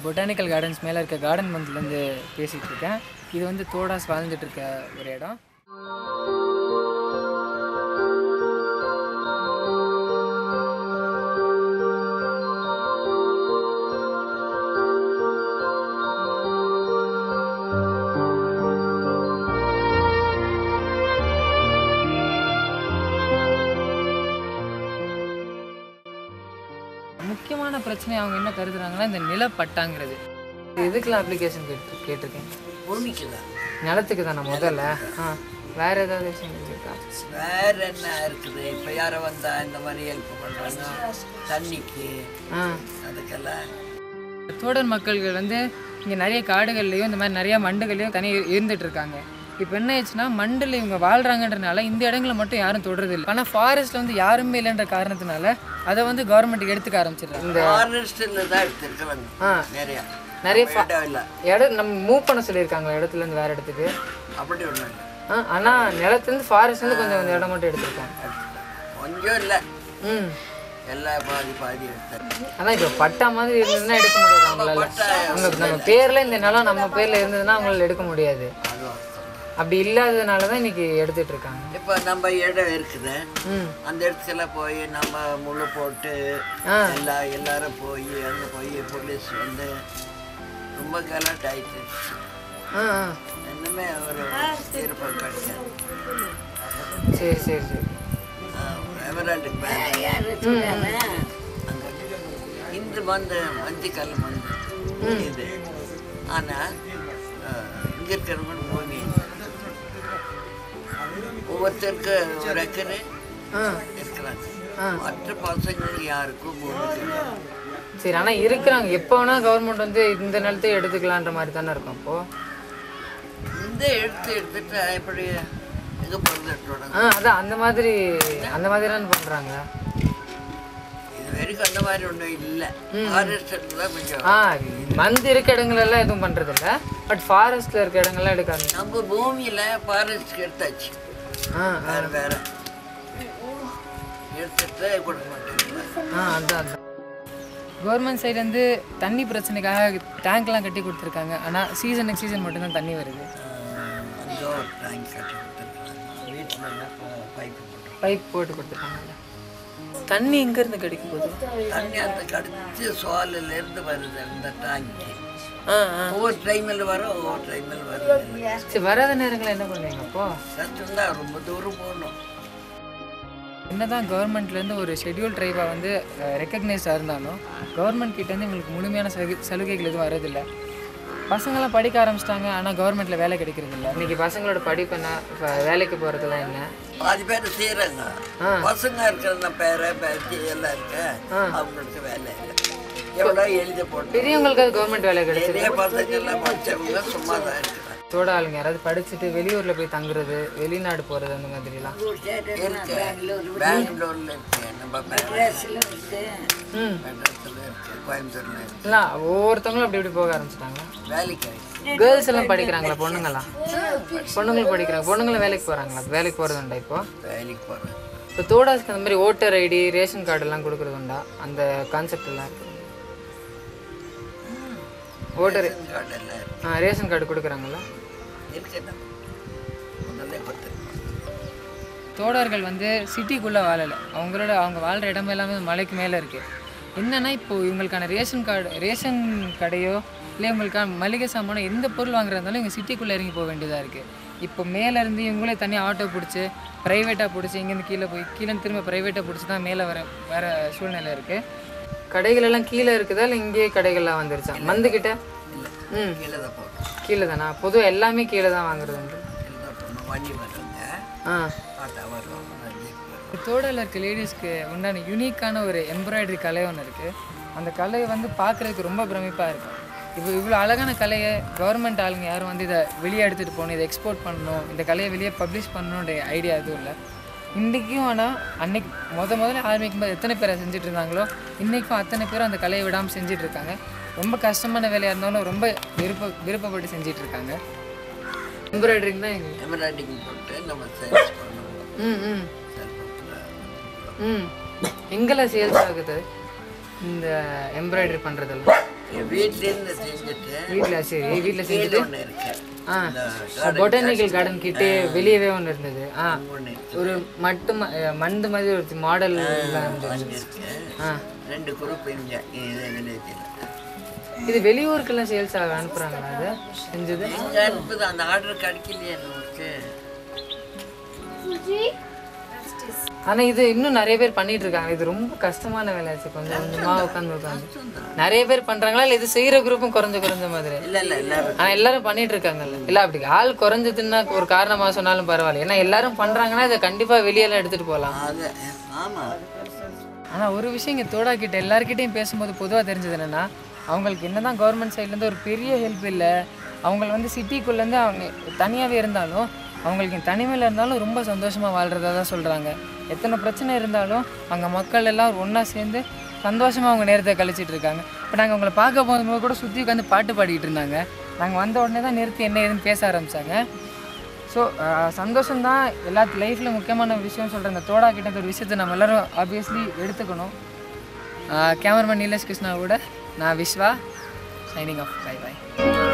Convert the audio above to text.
Botanical gardens மேலே இருக்க garden மந்த்லேருந்து பேசிகிட்டு இருக்கேன் இது வந்து தோடாஸ் வாழ்ந்துட்டு இருக்க ஒரு இடம் முக்கியமான பிரச்சனை அவங்க என்ன கருதுறாங்கன்னா இந்த நிலப்பட்டாங்கிறது இது எதுக்கெல்லாம் அப்ளிகேஷன் கேட்டு கேட்டிருக்கேன் பூமிக்கு தான் நிலத்துக்கு தானே முதல்ல ஆ வேறு ஏதாவது விஷயம் இருக்கா வேற என்ன இருக்குது இப்போ யாரோ வந்தா இந்த மாதிரி ஹெல்ப் பண்ணுறாங்க தண்ணிக்கு ஆ அதுக்கெல்லாம் தோடர் மக்கள்கள் வந்து இங்கே நிறைய காடுகள்லையும் இந்த மாதிரி நிறைய மண்டுகள்லையும் தனி இருந்துட்டு இருக்காங்க இப்போ என்ன ஆயிடுச்சுன்னா மண்டில் இவங்க வாழ்கிறாங்கன்றனால இந்த இடங்களை மட்டும் யாரும் தொடுறது இல்லை ஆனால் ஃபாரஸ்ட்டில் வந்து யாருமே இல்லைன்ற காரணத்தினால அதை வந்து கவர்மெண்ட்டுக்கு எடுத்துக்க ஆரம்பிச்சிடுறாங்க இந்த ஃபாரஸ்டில் தான் எடுத்துருக்குறாங்க ஆ நிறையா நிறைய fa- இடம் இல்லை இடம் நம்ம மூவ் பண்ண சொல்லியிருக்காங்க இடத்துலேருந்து வேறு இடத்துக்கு அப்படி ஒன்றும் இல்லை ஆ ஆனால் நிலத்துலேருந்து ஃபாரஸ்ட்லேருந்து கொஞ்சம் கொஞ்சம் இடம் மட்டும் எடுத்திருக்காங்க எடுத்துக்கலாம் கொஞ்சம் இல்லை ம் எல்லாம் பாதி பாதி எடுத்தாங்க அதான் இப்போ பட்டா மாதிரி இருந்ததுன்னா எடுக்க முடியாது அவங்களால அவங்க நம்ம பேரில் இந்த நிலம் நம்ம பேரில் இருந்ததுன்னா அவங்களால எடுக்க முடியாது அது வாஸ்தவம். அப்படி இல்லாததுனால தான் இன்னைக்கு எடுத்துட்டு இருக்காங்க இப்போ நம்ம இடம் இருக்குது ம் அந்த இடத்துல போய் நம்ம முள்ளு போட்டு ஆ. எல்லா எல்லாரும் போய் அங்கே போய் போலீஸ் வந்து ரொம்ப கலாட் ஆயிடுச்சு ஆ ஆ இன்னுமே ஒரு தீர்ப்பு கிடைக்காது சரி சரி சரி எமரால்டுக்கு மேலே அங்கே இன்று வந்து மஞ்சக்கல் வந்து இது ஆனால் இங்கே இருக்கிறவங்க பூமி ஒவ்வொருத்தருக்கு ஒரு ஏக்கரு ஆ இருக்கிறாங்க ஆ. மற்ற பசங்களுக்கு யாருக்கும் பூமி கிடையாது சரி ஆனால் இருக்கிறாங்க எப்போ வேணால் கவர்மெண்ட் வந்து இந்த நிலத்தை எடுத்துக்கலான்ற மாதிரி தானே இருக்கும் அப்போ இந்த எடுத்து எடுத்துட்டு எப்படி எங்கே பிறந்துட்டோட ஆ அதான் அந்த மாதிரி அந்த மாதிரி தான் பண்ணுறாங்க இது வரைக்கும் அந்த மாதிரி ஒன்றும் இல்லை ஃபாரஸ்ட்டில் தான் கொஞ்சம் ஆ மந்த் இருக்க இடங்களெல்லாம் எதுவும் பண்ணுறது இல்லை பட் ஃபாரஸ்ட்டில் இருக்க இடங்கள்லாம் எடுக்காது நம்ம பூமியில் ஃபாரஸ்ட்க்கு எடுத்தாச்சு ஆ வேறு வேறு எடுத்துட்டு கொடுக்க மாட்டேங்குது ஆ அதான் அதான் கவர்மெண்ட் சைட்லேருந்து தண்ணி பிரச்சனைக்காக டேங்க்லாம் கட்டி கொடுத்துருக்காங்க ஆனால் சீசனுக்கு சீசன் மட்டும்தான் தண்ணி வருது அங்கே ஒரு டேங்க் கட்டி கொடுத்துருக்காங்க வீட்டில் எல்லாம் பைப்பு போட்டு பைப் போட்டு கொடுத்துருக்காங்க தண்ணி எங்கேருந்து கிடைக்கும் போது தண்ணி அந்த கடிச்சு சோலிலேருந்து வருது அந்த டேங்க்கு ஆ ஆ ஒவ்வொரு டைமில் வரும் ஒவ்வொரு டைமில் வருது சரி வராத நேரங்களில் என்ன பண்ணுவீங்க அப்போ கஷ்டம்தான் ரொம்ப தூரம் போகணும் என்னதான் கவர்மெண்ட்லேருந்து ஒரு ஷெட்யூல் ட்ரைவாக வந்து ரெக்கக்னைஸ்டாக இருந்தாலும் கவர்மெண்ட் கிட்டேருந்து எங்களுக்கு முழுமையான சலுகை சலுகைகள் எதுவும் வரதில்லை பசங்களாம் படிக்க ஆரம்பிச்சிட்டாங்க ஆனால் கவர்மெண்ட்டில் வேலை கிடைக்கிறது இல்லை இன்றைக்கி பசங்களோட படிப்பு என்ன இப்போ வேலைக்கு போகிறதுலாம் என்ன பாதி பேர் செய்கிறாங்க பசங்க இருக்கிற பேர பேத்தி எல்லாம் இருக்க அவங்களுக்கு வேலை இல்லை எவ்வளோ எழுதி போட்டு பெரியவங்களுக்கு அது கவர்மெண்ட் வேலை கிடைச்சிது பெரிய பசங்க எல்லாம் படிச்சவங்க சும்மா தான் இருக்கிறாங்க தோட ஆளுங்க யாராவது படிச்சுட்டு வெளியூரில் போய் தங்குறது வெளிநாடு போகிறது அந்த மாதிரிலாம் இருக்கு பெங்களூர்ல இருக்கு நம்ம மெட்ராஸில் இருக்கு ம் மெட்ராஸில் இருக்கு கோயம்புத்தூர்ல இருக்கு இல்லை ஒவ்வொருத்தவங்களும் அப்படி இப்படி போக ஆரம்பிச்சிட்டாங்க வேலைக்கு ஆயிடுச்சு கேர்ள்ஸ் எல்லாம் படிக்கிறாங்களா பொண்ணுங்களாம் பொண்ணுங்களும் படிக்கிறாங்க பொண்ணுங்களும் வேலைக்கு போகிறாங்களா வேலைக்கு போகிறது உண்டா இப்போ வேலைக்கு போகிறேன் இப்போ தோடாஸ்க்கு அந்த மாதிரி ஓட்டர் ஐடி ரேஷன் கார்டெல்லாம் கொடுக்குறது உண்டா அந்த கான்செப்ட் எல்லாம் இருக்கு ஓட்டர் கார்டு எல்லாம் இருக்கு ஆ ரேஷன் கார்டு கொடுக்குறாங்களா இருக்கு முதல்ல கொடுத்துருக்கோம் தோடர்கள் வந்து சிட்டிக்குள்ளே வாழலை அவங்களோட அவங்க வாழ்கிற இடம் எல்லாமே மலைக்கு மேலே இருக்குது என்னன்னா இப்போ இவங்களுக்கான ரேஷன் கார்டு ரேஷன் கடையோ இல்லை இவங்களுக்கான மளிகை சாமானோ எந்த பொருள் வாங்குறதாலும் இவங்க சிட்டிக்குள்ளே இறங்கி போக வேண்டியதாக இருக்குது இப்போ மேலேருந்து இவங்களே தனியாக ஆட்டோ பிடிச்சி ப்ரைவேட்டாக பிடிச்சி இங்கேருந்து கீழே போய் கீழே திரும்ப ப்ரைவேட்டாக பிடிச்சி தான் மேலே வர வர சூழ்நிலை இருக்குது கடைகள் எல்லாம் கீழே இருக்குதா இல்லை இங்கேயே கடைகள்லாம் வந்துருச்சா மந்துக்கிட்ட ம் கீழே தான் போகணும் கீழே தானா பொதுவாக எல்லாமே கீழே தான் வாங்குறது உண்டு கீழே தான் போகணும் வண்டி வருவாங்க ஆ ஆட்டோ வருவாங்க ஜீப் வருவாங்க தோடல இருக்க லேடிஸ்க்கு உண்டான யூனிக்கான ஒரு எம்ப்ராய்டரி கலை ஒன்று இருக்குது அந்த கலை வந்து பார்க்குறதுக்கு ரொம்ப பிரமிப்பாக இருக்கும் இப்போ இவ்வளோ அழகான கலையை கவர்மெண்ட் ஆளுங்க யாரும் வந்து இதை வெளியே எடுத்துகிட்டு போகணும் இதை எக்ஸ்போர்ட் பண்ணணும் இந்த கலையை வெளியே பப்ளிஷ் பண்ணணுன்ற ஐடியா எதுவும் இல்லை இன்றைக்கும் ஆனால் அன்னைக்கு முத முதல்ல ஆரம்பிக்கும் போது எத்தனை பேரை செஞ்சுட்டு இருந்தாங்களோ இன்றைக்கும் அத்தனை பேரும் அந்த கலையை விடாமல் செஞ்சுட்டு இருக்காங்க ரொம்ப கஷ்டமான வேலையாக இருந்தாலும் ரொம்ப விருப்ப விருப்பப்பட்டு செஞ்சுட்டு இருக்காங்க எம்ப்ராய்டரிங் தான் எங்க எம்ப்ராய்டிங் போட்டு நம்ம சேல்ஸ் பண்ணுவோம் ம் ம் செல்பத்தில் ம் எங்கெல்லாம் சேல்ஸ் ஆகுது இந்த எம்ப்ராய்டரி பண்ணுறதெல்லாம் வீட்டிலேருந்து செஞ்சுட்டு வீட்டில் சரி வீட்டில் கீழே செஞ்சுட்டு ஒன்று இருக்கு ஆ பொட்டானிக்கல் கார்டன் கிட்டே வெளியவே ஒன்று இருந்தது ஆ ஒன்று ஒரு மட்டு ம- அஹ் மண்டு மாதிரி ஒரு மாடல் இருந்தது இருக்கு ஆ ரெண்டு குரூப் இங்கே இது வில்லேஜில் இது வெளியூருக்கெல்லாம் சேல்ஸ் ஆக அனுப்புகிறாங்களா அது செஞ்சது எங்கே அனுப்புது அந்த ஆர்டர் கிடைக்கலையே நமக்கு ஆனால் இது இன்னும் நிறைய பேர் பண்ணிட்டு இருக்காங்க இது ரொம்ப கஷ்டமான வேலை ஆச்சு கொஞ்சம் கொஞ்சமாக உட்காந்து உட்காந்து நிறைய பேர் பண்ணுறாங்களா இல்லை இது செய்கிற குரூப்பும் குறைஞ்ச குறைஞ்ச மாதிரி இல்லை இல்லை எல்லாரும் ஆனால் எல்லாரும் பண்ணிட்டு இருக்காங்கல்ல இல்லை அப்படி ஆள் குறைஞ்சதுன்னா ஒரு காரணமாக சொன்னாலும் பரவாயில்ல ஏன்னா எல்லாரும் பண்ணுறாங்கன்னா இதை கண்டிப்பாக வெளியெல்லாம் எடுத்துகிட்டு போகலாம் அது ஆமாம் ஆனால் ஒரு விஷயம் இங்கே தோடா கிட்ட எல்லாருக்கிட்டையும் பேசும்போது பொதுவாக தெரிஞ்சது என்னென்னா அவங்களுக்கு என்னதான் கவர்மெண்ட் சைட்லேருந்து ஒரு பெரிய ஹெல்ப் இல்லை அவங்கள வந்து சிட்டிக்குள்ளேருந்து அவங்க தனியாகவே இருந்தாலும் அவங்களுக்கு தனிமையில் இருந்தாலும் ரொம்ப சந்தோஷமாக வாழ்கிறதா தான் சொல்கிறாங்க எத்தனை பிரச்சனை இருந்தாலும் அங்கே மக்கள் எல்லாம் ஒன்றா சேர்ந்து சந்தோஷமாக அவங்க நேரத்தை கழிச்சிட்டு இருக்காங்க இப்போ நாங்கள் உங்களை பார்க்க போகும்போது கூட சுற்றி உட்காந்து பாட்டு பாடிக்கிட்டு இருந்தாங்க நாங்கள் வந்த உடனே தான் நிறுத்தி என்ன ஏதுன்னு பேச ஆரம்பித்தாங்க ஸோ சந்தோஷம்தான் எல்லாத்து லைஃப்பில் முக்கியமான விஷயம் சொல்கிற இந்த தோடா கிட்ட ஒரு விஷயத்தை நம்ம எல்லாரும் ஆப்வியஸ்லி எடுத்துக்கணும் கேமராமேன் நீலேஷ் கிருஷ்ணா கூட நான் Vishwa signing off bye by